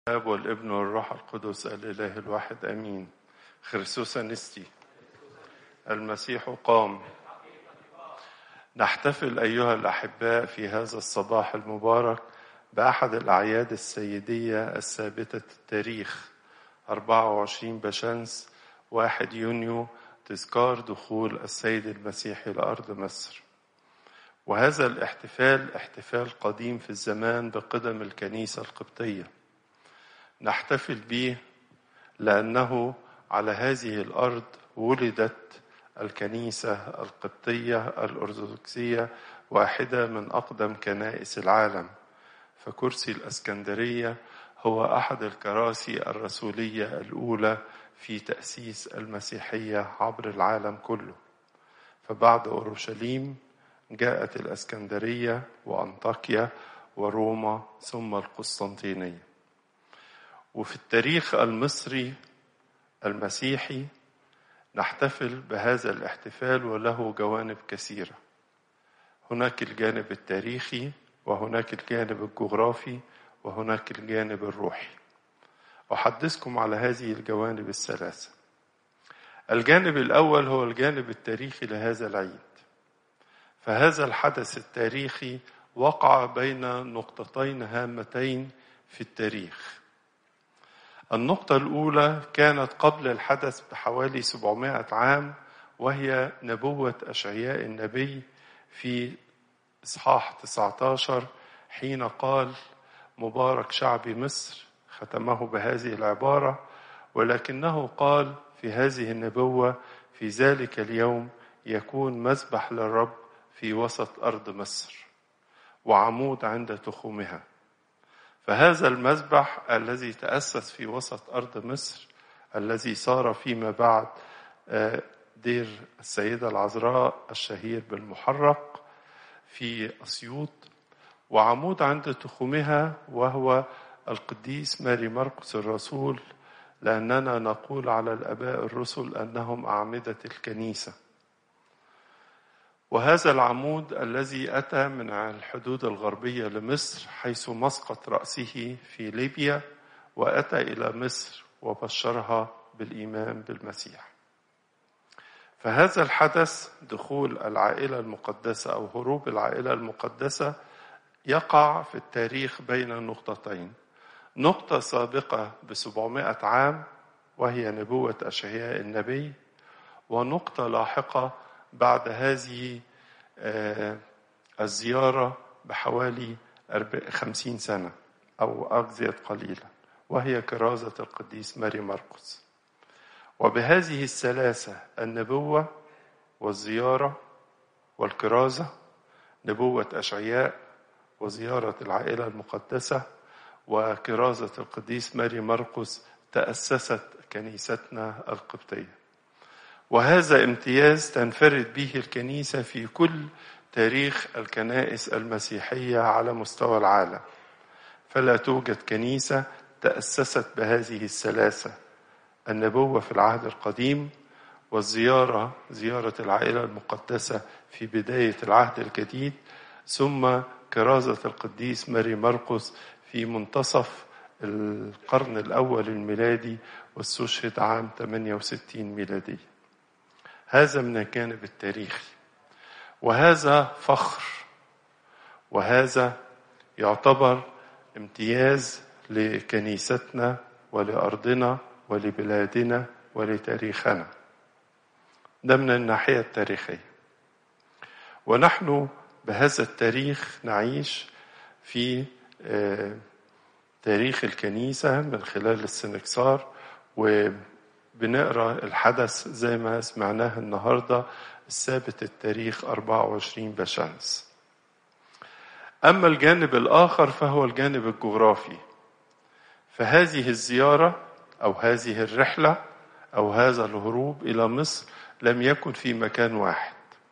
الاب والابن والروح القدس الاله الواحد امين خرسوس نستي المسيح قام نحتفل ايها الاحباء في هذا الصباح المبارك باحد الاعياد السيديه الثابته التاريخ 24 بشمس 1 يونيو تذكار دخول السيد المسيح الى ارض مصر وهذا الاحتفال احتفال قديم في الزمان بقدم الكنيسه القبطيه نحتفل به لأنه على هذه الأرض ولدت الكنيسة القبطية الأرثوذكسية واحدة من أقدم كنائس العالم فكرسي الأسكندرية هو أحد الكراسي الرسولية الأولى في تأسيس المسيحية عبر العالم كله فبعد أورشليم جاءت الأسكندرية وأنطاكيا وروما ثم القسطنطينية وفي التاريخ المصري المسيحي نحتفل بهذا الاحتفال وله جوانب كثيرة هناك الجانب التاريخي وهناك الجانب الجغرافي وهناك الجانب الروحي أحدثكم على هذه الجوانب الثلاثة الجانب الأول هو الجانب التاريخي لهذا العيد فهذا الحدث التاريخي وقع بين نقطتين هامتين في التاريخ النقطة الأولى كانت قبل الحدث بحوالي 700 عام وهي نبوة أشعياء النبي في إصحاح 19 حين قال مبارك شعب مصر ختمه بهذه العبارة ولكنه قال في هذه النبوة في ذلك اليوم يكون مذبح للرب في وسط أرض مصر وعمود عند تخومها فهذا المذبح الذي تأسس في وسط أرض مصر الذي صار فيما بعد دير السيدة العذراء الشهير بالمحرق في أسيوط وعمود عند تخومها وهو القديس ماري مرقس الرسول لأننا نقول على الآباء الرسل أنهم أعمدة الكنيسة وهذا العمود الذي أتى من الحدود الغربية لمصر حيث مسقط رأسه في ليبيا وأتى إلى مصر وبشرها بالإيمان بالمسيح فهذا الحدث دخول العائلة المقدسة أو هروب العائلة المقدسة يقع في التاريخ بين نقطتين نقطة سابقة بسبعمائة عام وهي نبوة أشعياء النبي ونقطة لاحقة بعد هذه الزيارة بحوالي خمسين سنة أو أزيد قليلا وهي كرازة القديس ماري مرقس وبهذه الثلاثة النبوة والزيارة والكرازة نبوة أشعياء وزيارة العائلة المقدسة وكرازة القديس ماري مرقس تأسست كنيستنا القبطية وهذا امتياز تنفرد به الكنيسة في كل تاريخ الكنائس المسيحية على مستوى العالم فلا توجد كنيسة تأسست بهذه الثلاثة النبوة في العهد القديم والزيارة زيارة العائلة المقدسة في بداية العهد الجديد ثم كرازة القديس ماري مرقس في منتصف القرن الأول الميلادي واستشهد عام 68 ميلادي هذا من الجانب التاريخي وهذا فخر وهذا يعتبر امتياز لكنيستنا ولأرضنا ولبلادنا ولتاريخنا ده من الناحية التاريخية ونحن بهذا التاريخ نعيش في تاريخ الكنيسة من خلال السنكسار وبنقرا الحدث زي ما سمعناه النهاردة الثابت التاريخ 24 بشمس أما الجانب الآخر فهو الجانب الجغرافي فهذه الزيارة أو هذه الرحلة أو هذا الهروب إلى مصر لم يكن في مكان واحد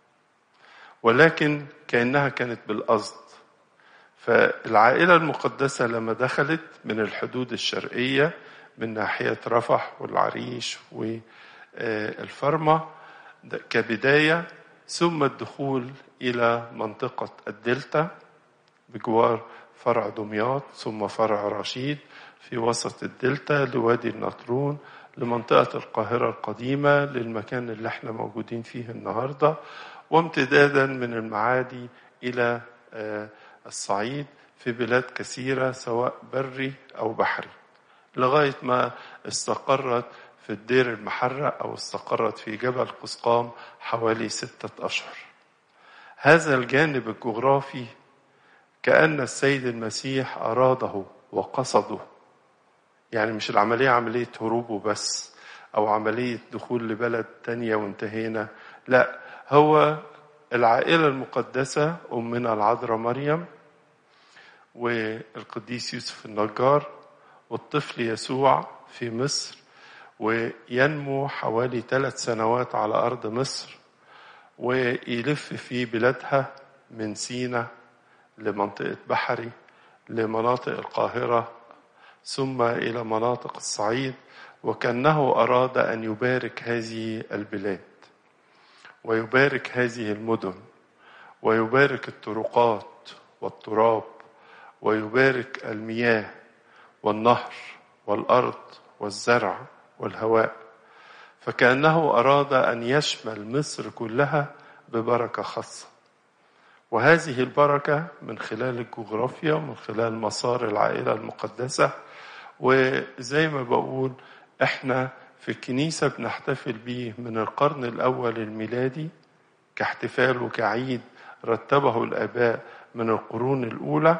ولكن كأنها كانت بالقصد فالعائلة المقدسة لما دخلت من الحدود الشرقية من ناحية رفح والعريش والفرمة كبداية ثم الدخول إلى منطقة الدلتا بجوار فرع دمياط ثم فرع رشيد في وسط الدلتا لوادي النطرون لمنطقة القاهرة القديمة للمكان اللي احنا موجودين فيه النهاردة وامتدادا من المعادي إلى الصعيد في بلاد كثيرة سواء بري أو بحري لغاية ما استقرت في الدير المحرق أو استقرت في جبل قسقام حوالي ستة أشهر هذا الجانب الجغرافي كأن السيد المسيح أراده وقصده يعني مش العملية عملية هروبه بس أو عملية دخول لبلد تانية وانتهينا لا هو العائلة المقدسة أمنا العذراء مريم والقديس يوسف النجار والطفل يسوع في مصر وينمو حوالي ثلاث سنوات على أرض مصر ويلف في بلادها من سينا لمنطقة بحري لمناطق القاهرة ثم إلى مناطق الصعيد وكأنه أراد أن يبارك هذه البلاد ويبارك هذه المدن ويبارك الطرقات والتراب ويبارك المياه والنهر والأرض والزرع والهواء فكأنه أراد أن يشمل مصر كلها ببركة خاصة وهذه البركة من خلال الجغرافيا ومن خلال مسار العائلة المقدسة وزي ما بقول احنا في الكنيسة بنحتفل بيه من القرن الأول الميلادي كاحتفال وكعيد رتبه الآباء من القرون الأولى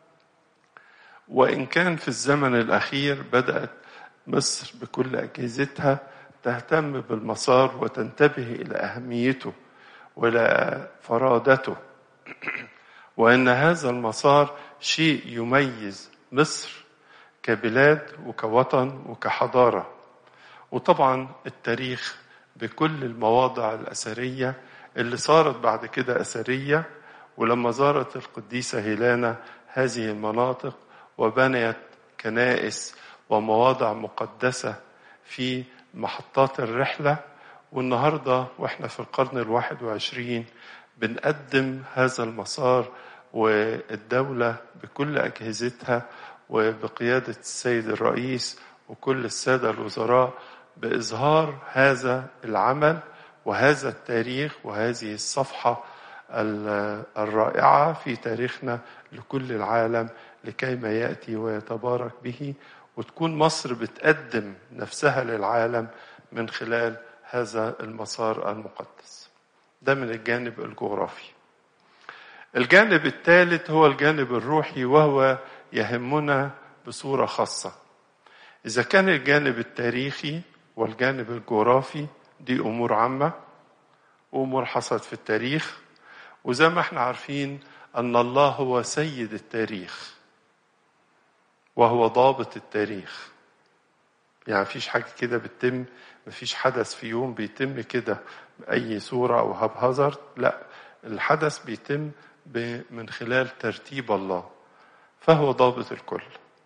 وإن كان في الزمن الأخير بدأت مصر بكل أجهزتها تهتم بالمسار وتنتبه إلى أهميته وإلى فرادته وأن هذا المسار شيء يميز مصر كبلاد وكوطن وكحضارة وطبعا التاريخ بكل المواضع الأثرية اللي صارت بعد كده أثرية ولما زارت القديسة هيلانا هذه المناطق وبنيت كنائس ومواضع مقدسة في محطات الرحلة والنهاردة وإحنا في القرن الواحد وعشرين بنقدم هذا المسار والدولة بكل أجهزتها وبقيادة السيد الرئيس وكل السادة الوزراء بإظهار هذا العمل وهذا التاريخ وهذه الصفحة الرائعة في تاريخنا لكل العالم لكي ما يأتي ويتبارك به وتكون مصر بتقدم نفسها للعالم من خلال هذا المسار المقدس ده من الجانب الجغرافي الجانب الثالث هو الجانب الروحي وهو يهمنا بصورة خاصة إذا كان الجانب التاريخي والجانب الجغرافي دي أمور عامة أمور حصلت في التاريخ وزي ما احنا عارفين أن الله هو سيد التاريخ وهو ضابط التاريخ يعني مفيش حاجة كده بتتم مفيش حدث في يوم بيتم كده بأي صورة أو هبهزر لا الحدث بيتم من خلال ترتيب الله فهو ضابط الكل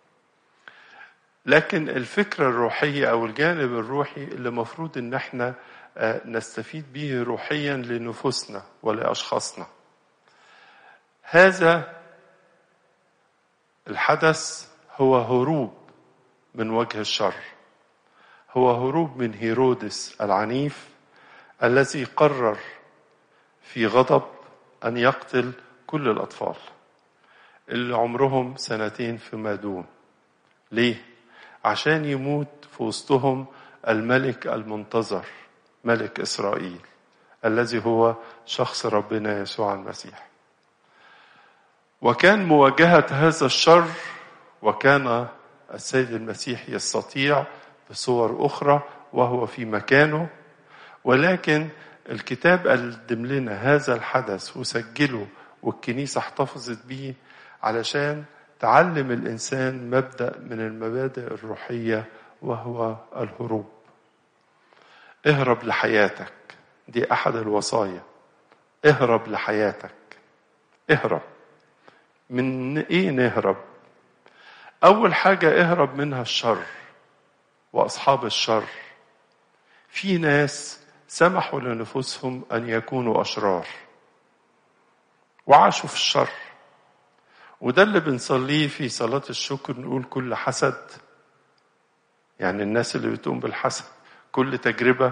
لكن الفكرة الروحية أو الجانب الروحي اللي مفروض إن احنا نستفيد به روحيا لنفوسنا ولأشخاصنا هذا الحدث هو هروب من وجه الشر هو هروب من هيرودس العنيف الذي قرر في غضب أن يقتل كل الأطفال اللي عمرهم سنتين فيما دون ليه؟ عشان يموت في وسطهم الملك المنتظر ملك إسرائيل الذي هو شخص ربنا يسوع المسيح وكان مواجهة هذا الشر وكان السيد المسيح يستطيع بصور أخرى وهو في مكانه ولكن الكتاب قدم لنا هذا الحدث وسجله والكنيسة احتفظت به علشان تعلم الإنسان مبدأ من المبادئ الروحية وهو الهروب اهرب لحياتك دي أحد الوصايا اهرب لحياتك اهرب من ايه نهرب اول حاجه اهرب منها الشر واصحاب الشر في ناس سمحوا لنفوسهم ان يكونوا اشرار وعاشوا في الشر وده اللي بنصليه في صلاه الشكر نقول كل حسد يعني الناس اللي بتقوم بالحسد كل تجربة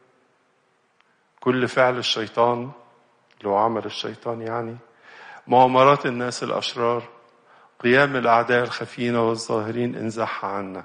كل فعل الشيطان اللي هو عمل الشيطان يعني مؤامرات الناس الأشرار قيام الأعداء الخفين والظاهرين انزح عنا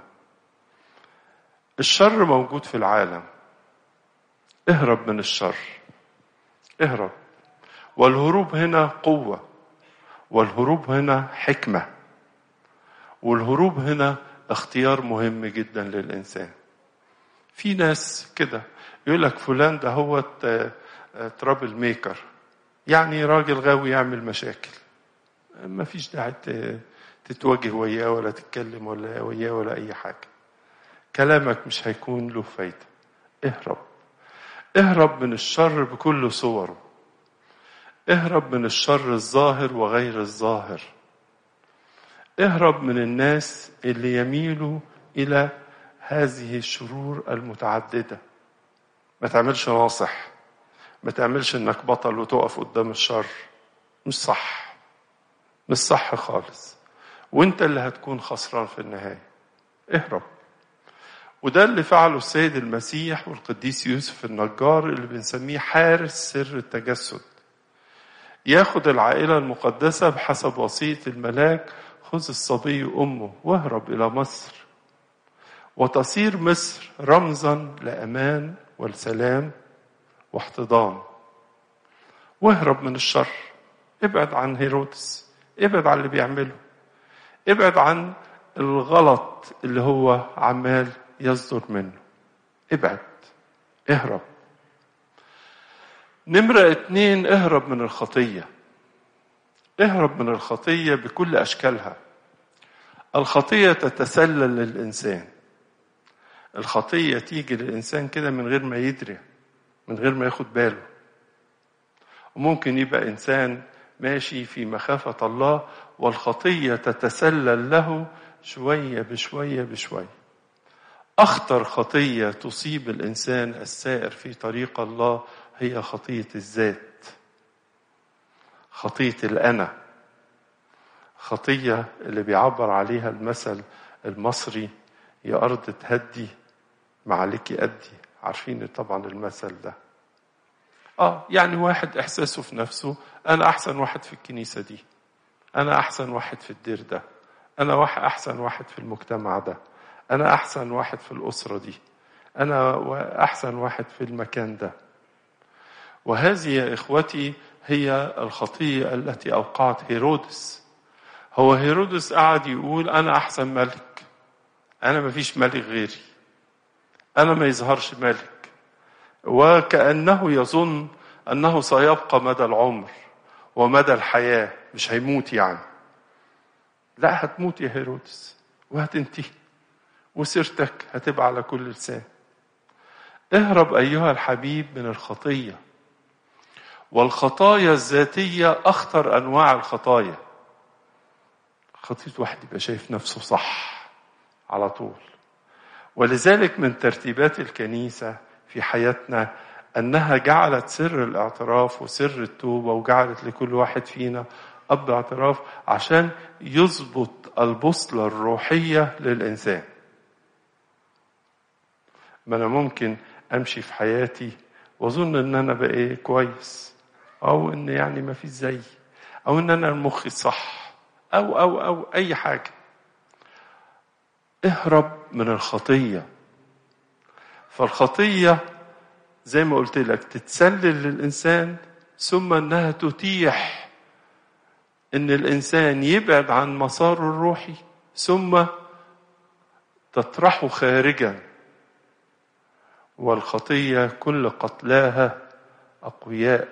الشر موجود في العالم اهرب من الشر اهرب والهروب هنا قوة والهروب هنا حكمة والهروب هنا اختيار مهم جدا للإنسان في ناس كده يقول لك فلان ده هو ترابل ميكر يعني راجل غاوي يعمل مشاكل ما فيش داعي تتواجه وياه ولا تتكلم ولا وياه ولا أي حاجة كلامك مش هيكون له فايدة اهرب اهرب من الشر بكل صوره اهرب من الشر الظاهر وغير الظاهر اهرب من الناس اللي يميلوا الى هذه الشرور المتعدده ما تعملش ناصح ما تعملش انك بطل وتقف قدام الشر مش صح مش صح خالص وانت اللي هتكون خسران في النهايه اهرب وده اللي فعله السيد المسيح والقديس يوسف النجار اللي بنسميه حارس سر التجسد ياخد العائلة المقدسة بحسب وصية الملاك خذ الصبي أمه واهرب إلى مصر وتصير مصر رمزا لأمان والسلام واحتضان واهرب من الشر ابعد عن هيرودس ابعد عن اللي بيعمله ابعد عن الغلط اللي هو عمال يصدر منه ابعد اهرب نمرة اتنين اهرب من الخطية اهرب من الخطية بكل أشكالها الخطية تتسلل للإنسان الخطية تيجي للإنسان كده من غير ما يدري من غير ما ياخد باله وممكن يبقى إنسان ماشي في مخافة الله والخطية تتسلل له شوية بشوية بشوية أخطر خطية تصيب الإنسان السائر في طريق الله هي خطية الذات خطية الأنا خطية اللي بيعبر عليها المثل المصري يا أرض تهدي ما عليك أدي عارفين طبعا المثل ده آه يعني واحد إحساسه في نفسه أنا أحسن واحد في الكنيسة دي أنا أحسن واحد في الدير ده أنا واحد أحسن واحد في المجتمع ده أنا أحسن واحد في الأسرة دي أنا أحسن واحد في المكان ده وهذه يا إخوتي هي الخطية التي أوقعت هيرودس هو هيرودس قعد يقول أنا أحسن ملك أنا ما فيش ملك غيري أنا ما يظهرش ملك وكأنه يظن أنه سيبقى مدى العمر ومدى الحياة مش هيموت يعني لا هتموت يا هيرودس وهتنتهي وسيرتك هتبقى على كل لسان اهرب أيها الحبيب من الخطية والخطايا الذاتية أخطر أنواع الخطايا خطية واحد يبقى شايف نفسه صح على طول ولذلك من ترتيبات الكنيسة في حياتنا أنها جعلت سر الاعتراف وسر التوبة وجعلت لكل واحد فينا أب اعتراف عشان يظبط البوصلة الروحية للإنسان ما أنا ممكن أمشي في حياتي وأظن إن أنا بقى كويس أو إن يعني ما فيش زي أو إن أنا مخي صح أو أو أو أي حاجة اهرب من الخطية فالخطية زي ما قلت لك تتسلل للإنسان ثم إنها تتيح إن الإنسان يبعد عن مساره الروحي ثم تطرحه خارجا والخطية كل قتلاها أقوياء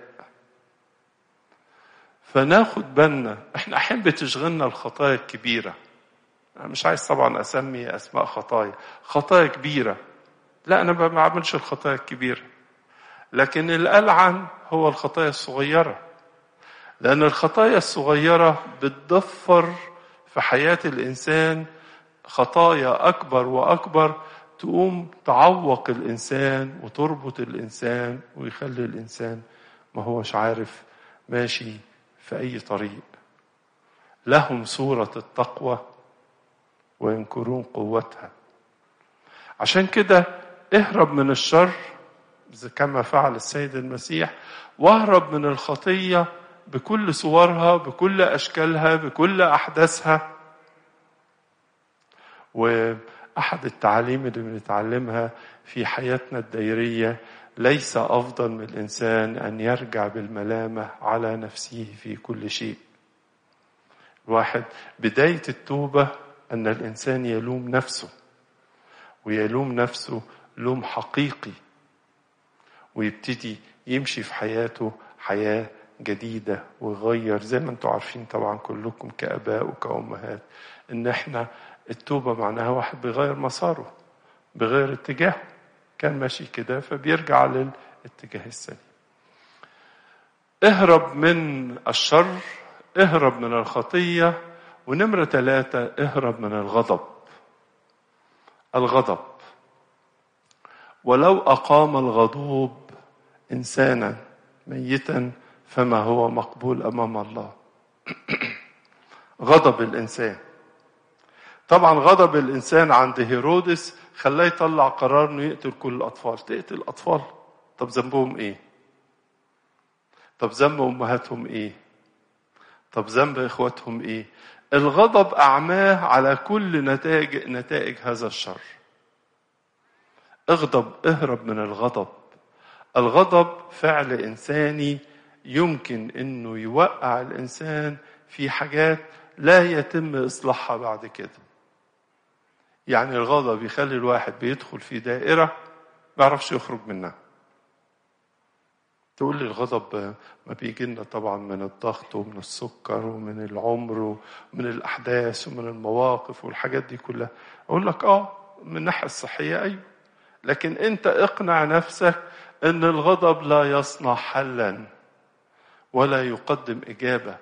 فناخد بالنا احنا احيانا بتشغلنا الخطايا الكبيرة أنا مش عايز طبعا اسمي اسماء خطايا خطايا كبيرة لا انا ما بعملش الخطايا الكبيرة لكن الألعن هو الخطايا الصغيرة لأن الخطايا الصغيرة بتضفر في حياة الإنسان خطايا أكبر وأكبر تقوم تعوق الإنسان وتربط الإنسان ويخلي الإنسان ما هوش عارف ماشي في أي طريق لهم صورة التقوى وينكرون قوتها عشان كده اهرب من الشر كما فعل السيد المسيح واهرب من الخطيه بكل صورها بكل اشكالها بكل احداثها واحد التعاليم اللي بنتعلمها في حياتنا الدائريه ليس افضل من الانسان ان يرجع بالملامه على نفسه في كل شيء واحد بدايه التوبه ان الانسان يلوم نفسه ويلوم نفسه لوم حقيقي ويبتدي يمشي في حياته حياه جديده ويغير زي ما انتم عارفين طبعا كلكم كاباء وكامهات ان احنا التوبه معناها واحد بيغير مساره بغير اتجاهه كان ماشي كده فبيرجع للاتجاه السليم اهرب من الشر اهرب من الخطية ونمرة ثلاثة اهرب من الغضب الغضب ولو أقام الغضوب إنسانا ميتا فما هو مقبول أمام الله غضب الإنسان طبعا غضب الإنسان عند هيرودس خلاه يطلع قرار انه يقتل كل الاطفال تقتل الاطفال طب ذنبهم ايه طب ذنب امهاتهم ايه طب ذنب اخواتهم ايه الغضب اعماه على كل نتائج نتائج هذا الشر اغضب اهرب من الغضب الغضب فعل انساني يمكن انه يوقع الانسان في حاجات لا يتم اصلاحها بعد كده يعني الغضب يخلي الواحد بيدخل في دائرة ما يعرفش يخرج منها تقول لي الغضب ما بيجي لنا طبعا من الضغط ومن السكر ومن العمر ومن الأحداث ومن المواقف والحاجات دي كلها أقول لك آه من الناحية الصحية أيوه لكن أنت اقنع نفسك أن الغضب لا يصنع حلا ولا يقدم إجابة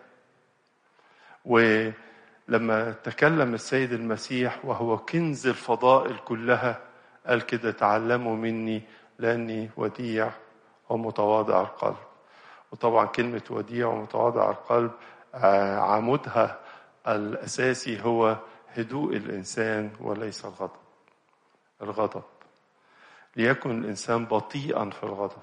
و لما تكلم السيد المسيح وهو كنز الفضائل كلها قال كده تعلموا مني لاني وديع ومتواضع القلب وطبعا كلمه وديع ومتواضع القلب عمودها الاساسي هو هدوء الانسان وليس الغضب الغضب ليكن الانسان بطيئا في الغضب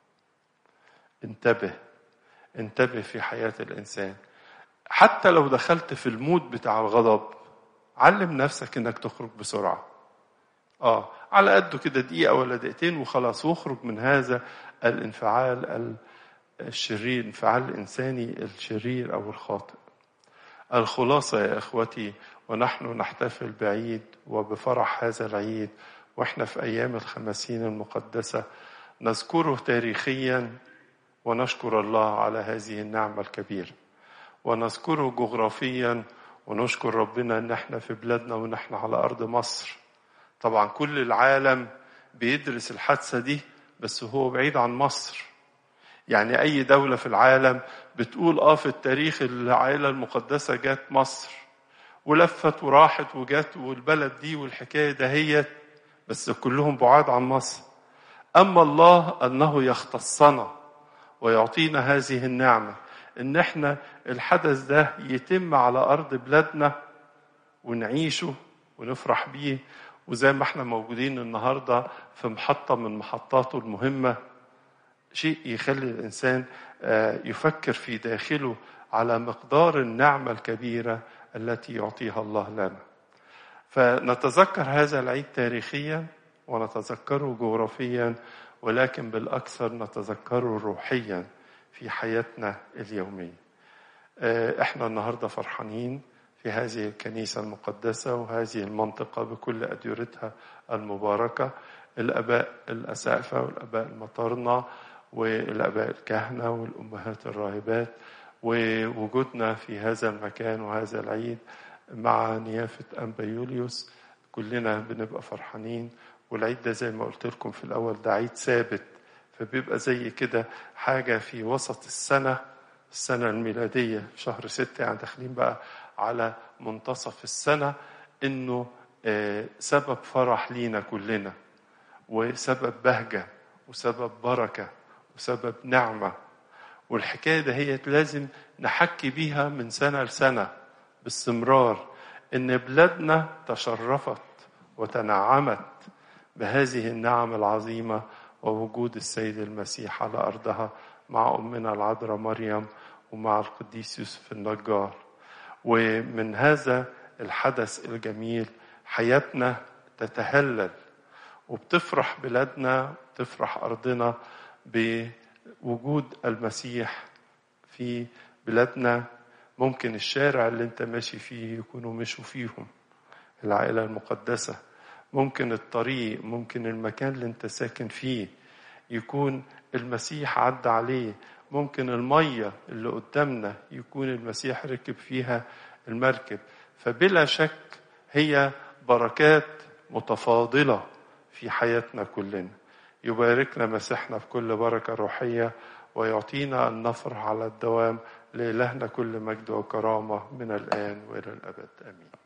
انتبه انتبه في حياه الانسان حتى لو دخلت في المود بتاع الغضب علم نفسك انك تخرج بسرعه اه على قده كده دقيقه ولا دقيقتين وخلاص واخرج من هذا الانفعال الشرير الانفعال الانساني الشرير او الخاطئ الخلاصه يا اخوتي ونحن نحتفل بعيد وبفرح هذا العيد واحنا في ايام الخمسين المقدسه نذكره تاريخيا ونشكر الله على هذه النعمه الكبيره ونذكره جغرافيا ونشكر ربنا ان احنا في بلادنا وان احنا على ارض مصر طبعا كل العالم بيدرس الحادثه دي بس هو بعيد عن مصر يعني اي دوله في العالم بتقول اه في التاريخ العائله المقدسه جت مصر ولفت وراحت وجت والبلد دي والحكايه دهيت بس كلهم بعاد عن مصر اما الله انه يختصنا ويعطينا هذه النعمه ان احنا الحدث ده يتم على ارض بلادنا ونعيشه ونفرح بيه وزي ما احنا موجودين النهارده في محطه من محطاته المهمه شيء يخلي الانسان يفكر في داخله على مقدار النعمه الكبيره التي يعطيها الله لنا. فنتذكر هذا العيد تاريخيا ونتذكره جغرافيا ولكن بالاكثر نتذكره روحيا في حياتنا اليوميه. احنا النهارده فرحانين في هذه الكنيسه المقدسه وهذه المنطقه بكل اديرتها المباركه الاباء الاسافه والاباء المطارنه والاباء الكهنه والامهات الراهبات ووجودنا في هذا المكان وهذا العيد مع نيافه انبا يوليوس كلنا بنبقى فرحانين والعيد ده زي ما قلت لكم في الاول ده عيد ثابت فبيبقى زي كده حاجه في وسط السنه السنه الميلاديه في شهر ستة يعني داخلين بقى على منتصف السنه انه سبب فرح لينا كلنا وسبب بهجه وسبب بركه وسبب نعمه والحكايه ده هي لازم نحكي بيها من سنه لسنه باستمرار ان بلادنا تشرفت وتنعمت بهذه النعم العظيمة ووجود السيد المسيح على أرضها مع أمنا العذراء مريم ومع القديس يوسف النجار ومن هذا الحدث الجميل حياتنا تتهلل وبتفرح بلادنا تفرح أرضنا بوجود المسيح في بلادنا ممكن الشارع اللي انت ماشي فيه يكونوا مشوا فيهم العائلة المقدسة ممكن الطريق ممكن المكان اللي انت ساكن فيه يكون المسيح عدى عليه ممكن المية اللي قدامنا يكون المسيح ركب فيها المركب فبلا شك هي بركات متفاضلة في حياتنا كلنا يباركنا مسيحنا بكل بركة روحية ويعطينا أن نفرح على الدوام لإلهنا كل مجد وكرامة من الآن وإلى الأبد آمين